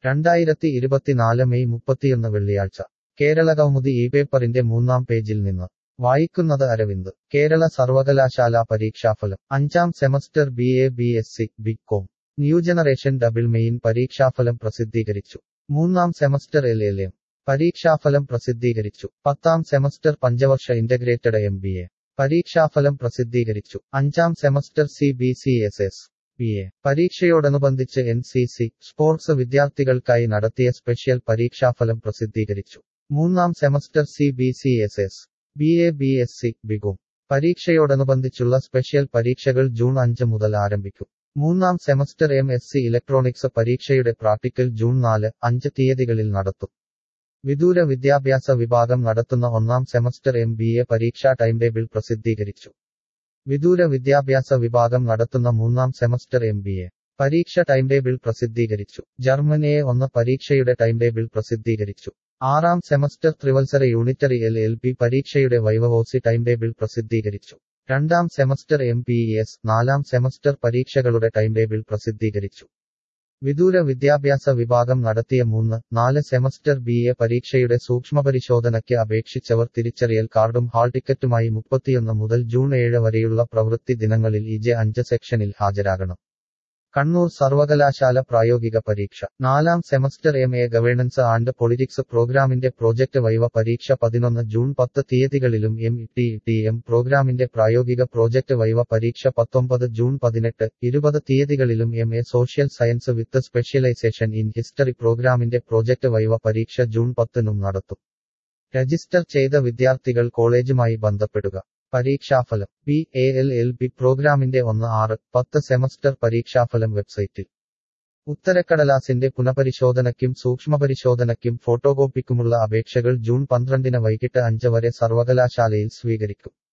രണ്ടായിരത്തി ഇരുപത്തിനാല് മെയ് മുപ്പത്തിയൊന്ന് വെള്ളിയാഴ്ച കേരള കൗമുദി ഈ പേപ്പറിന്റെ മൂന്നാം പേജിൽ നിന്ന് വായിക്കുന്നത് അരവിന്ദ് കേരള സർവകലാശാല പരീക്ഷാഫലം അഞ്ചാം semester B A B S C B com new generation double main പരീക്ഷാഫലം പ്രസിദ്ധീകരിച്ചു മൂന്നാം സെമസ്റ്റർ എൽ എൽ എം പരീക്ഷാഫലം പ്രസിദ്ധീകരിച്ചു പത്താം സെമസ്റ്റർ പഞ്ചവർഷ ഇന്റഗ്രേറ്റഡ് എം ബി എ പരീക്ഷാഫലം പ്രസിദ്ധീകരിച്ചു അഞ്ചാം semester C B C S S B A പരീക്ഷയോടനുബന്ധിച്ച് എൻ സി സി സ്പോർട്സ് വിദ്യാർത്ഥികൾക്കായി നടത്തിയ സ്പെഷ്യൽ പരീക്ഷാഫലം പ്രസിദ്ധീകരിച്ചു മൂന്നാം semester C B C S S B A B S C B Com പരീക്ഷയോടനുബന്ധിച്ചുള്ള സ്പെഷ്യൽ പരീക്ഷകൾ ജൂൺ അഞ്ച് മുതൽ ആരംഭിക്കും മൂന്നാം semester M S C electronics പരീക്ഷയുടെ പ്രാക്ടിക്കൽ ജൂൺ നാല് അഞ്ച് തീയതികളിൽ നടത്തും വിദൂര വിദ്യാഭ്യാസ വിഭാഗം നടത്തുന്ന ഒന്നാം സെമസ്റ്റർ എം ബി എ പരീക്ഷാ ടൈം ടേബിൾ പ്രസിദ്ധീകരിച്ചു വിദൂര വിദ്യാഭ്യാസ വിഭാഗം നടത്തുന്ന മൂന്നാം സെമസ്റ്റർ എം ബി എ പരീക്ഷ ടൈം ടേബിൾ പ്രസിദ്ധീകരിച്ചു ജർമ്മൻ എ ഒന്ന് പരീക്ഷയുടെ ടൈം ടേബിൾ പ്രസിദ്ധീകരിച്ചു ആറാം സെമസ്റ്റർ ത്രിവത്സര യൂണിറ്ററി എൽ എൽ പി പരീക്ഷയുടെ വൈവവോസി ടൈം ടേബിൾ പ്രസിദ്ധീകരിച്ചു രണ്ടാം സെമസ്റ്റർ എം പി എസ് നാലാം സെമസ്റ്റർ പരീക്ഷകളുടെ ടൈം ടേബിൾ പ്രസിദ്ധീകരിച്ചു വിദൂര വിദ്യാഭ്യാസ വിഭാഗം നടത്തിയ മൂന്ന് നാല് സെമസ്റ്റർ ബി എ പരീക്ഷയുടെ സൂക്ഷ്മപരിശോധനയ്ക്ക് അപേക്ഷിച്ചവർ തിരിച്ചറിയൽ കാർഡും ഹാൾ ടിക്കറ്റുമായി മുപ്പത്തിയൊന്ന് മുതൽ ജൂൺ ഏഴ് വരെയുള്ള പ്രവൃത്തി ദിനങ്ങളിൽ ഇജെ അഞ്ച് സെക്ഷനിൽ ഹാജരാകണം കണ്ണൂർ സർവകലാശാല പ്രായോഗിക പരീക്ഷ നാലാം semester M A governance and politics പ്രോഗ്രാമിന്റെ പ്രോജക്ട് വൈവ പരീക്ഷ പതിനൊന്ന് ജൂൺ പത്ത് തീയതികളിലും എം ടി ടി എം പ്രോഗ്രാമിന്റെ പ്രായോഗിക പ്രോജക്ട് വൈവ പരീക്ഷ പത്തൊമ്പത് ജൂൺ പതിനെട്ട് ഇരുപത് തീയതികളിലും M A social science with specialization in history പ്രോഗ്രാമിന്റെ പ്രോജക്ട് വൈവ പരീക്ഷ ജൂൺ പത്തിനും നടത്തും രജിസ്റ്റർ ചെയ്ത വിദ്യാർത്ഥികൾ കോളേജുമായി ബന്ധപ്പെടുക പരീക്ഷാഫലം B A L L B പ്രോഗ്രാമിന്റെ ഒന്ന് ആറ് പത്ത് സെമസ്റ്റർ പരീക്ഷാഫലം വെബ്സൈറ്റിൽ ഉത്തരക്കടലാസിന്റെ പുനഃപരിശോധനയ്ക്കും സൂക്ഷ്മപരിശോധനയ്ക്കും ഫോട്ടോകോപ്പിക്കുമുള്ള അപേക്ഷകൾ ജൂൺ പന്ത്രണ്ടിന് വൈകിട്ട് അഞ്ച് വരെ സർവകലാശാലയിൽ സ്വീകരിക്കും